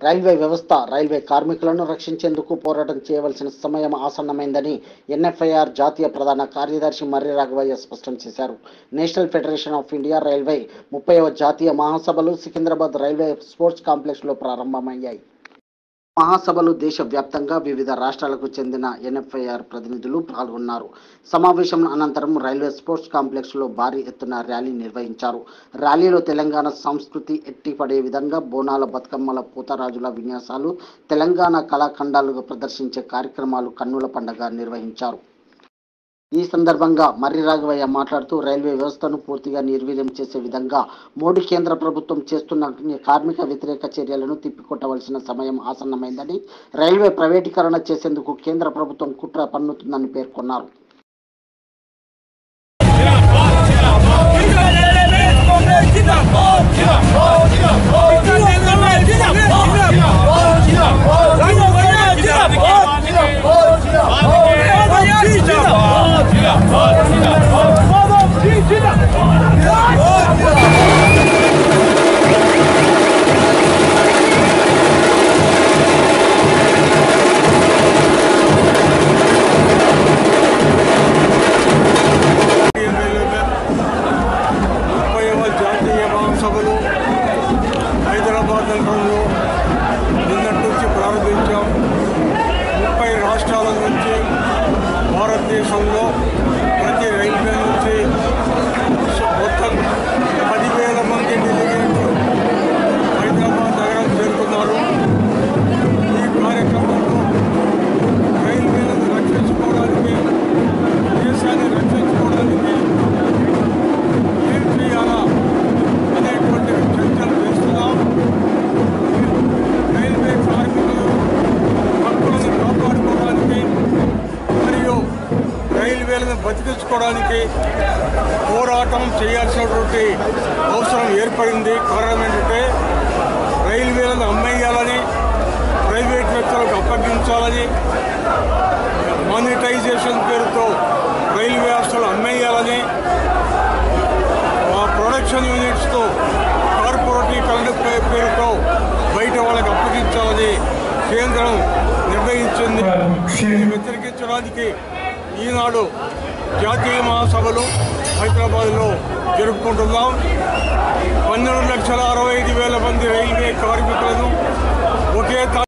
railway వ్యవస్థ railway కార్మికులను రక్షించేందుకు పోరాటం చేయవలసిన సమయం ఆసన్నమైందని ఎన్ఎఫ్ఐఆర్ జాతీయ ప్రధాన కార్యదర్శి మర్రి రాఘవయ్య స్పష్టం చేశారు national federation of India railway ముప్పైవ జాతీయ మహాసభలు సికింద్రాబాద్ రైల్వే స్పోర్ట్స్ కాంప్లెక్స్లో ప్రారంభమయ్యాయి మహాసభలు దేశవ్యాప్తంగా వివిధ రాష్ట్రాలకు చెందిన ఎన్ఎఫ్ఐఆర్ ప్రతినిధులు పాల్గొన్నారు సమావేశం అనంతరం రైల్వే స్పోర్ట్స్ కాంప్లెక్స్లో భారీ ఎత్తున ర్యాలీ నిర్వహించారు ర్యాలీలో తెలంగాణ సంస్కృతి ఎట్టిపడే విధంగా బోనాల బతుకమ్మల పూతరాజుల విన్యాసాలు తెలంగాణ కళాఖండాలుగా ప్రదర్శించే కార్యక్రమాలు కన్నుల పండుగ నిర్వహించారు ఈ సందర్భంగా మర్రి రాఘవయ్య మాట్లాడుతూ రైల్వే వ్యవస్థను పూర్తిగా నిర్వీర్యం చేసే విధంగా మోడీ కేంద్ర ప్రభుత్వం చేస్తున్న కార్మిక వ్యతిరేక చర్యలను తిప్పికొట్టవలసిన సమయం ఆసన్నమైందని రైల్వే ప్రైవేటీకరణ చేసేందుకు కేంద్ర ప్రభుత్వం కుట్ర పన్నుతుందని పేర్కొన్నారు ముప్పైవ జాతీయ మహాసభలు హైదరాబాద్ నగరంలో నిన్నటి నుంచి ప్రారంభించాం ముప్పై రాష్ట్రాల నుంచి భారతదేశంలో ప్రతి రైల్వే నుంచి సో మొత్తం పదివేల మంది డెలిగేట్లు హైదరాబాద్ నగరం చేరుకున్నారు ఈ కార్యక్రమంలో రైల్వేలను రక్షించుకోవడానికి దేశాన్ని రక్షించుకోవడానికి ఏం చేయాలా అనేటువంటి చర్చలు చేస్తున్నాం రైల్వే కార్మికులు హక్కులను కాపాడుకోవడానికి మరియు రైల్వేలను బతికించుకోవడానికి పోరాటం చేయాల్సినటువంటి అవసరం ఏర్పడింది కారణం ఏంటంటే రైల్వేలను అమ్మేయాలని ప్రైవేట్ వ్యక్తులకు అప్పగించాలని మానిటైజేషన్ పేరుతో రైల్వే వ్యవస్థలు అమ్మేయాలని ఆ ప్రొడక్షన్ యూనిట్స్తో కార్పొరేటీకరణ పే- పేరుతో బయట వాళ్ళకి అప్పగించాలని కేంద్రం నిర్ణయించింది దీన్ని వ్యతిరేకించడానికి ఈనాడు జాతీయ మహాసభలు హైదరాబాద్లో జరుపుకుంటున్నాం పన్నెండు లక్షల అరవై ఐదు వేల మంది రైల్వే కార్మికులను ఒకే తాటి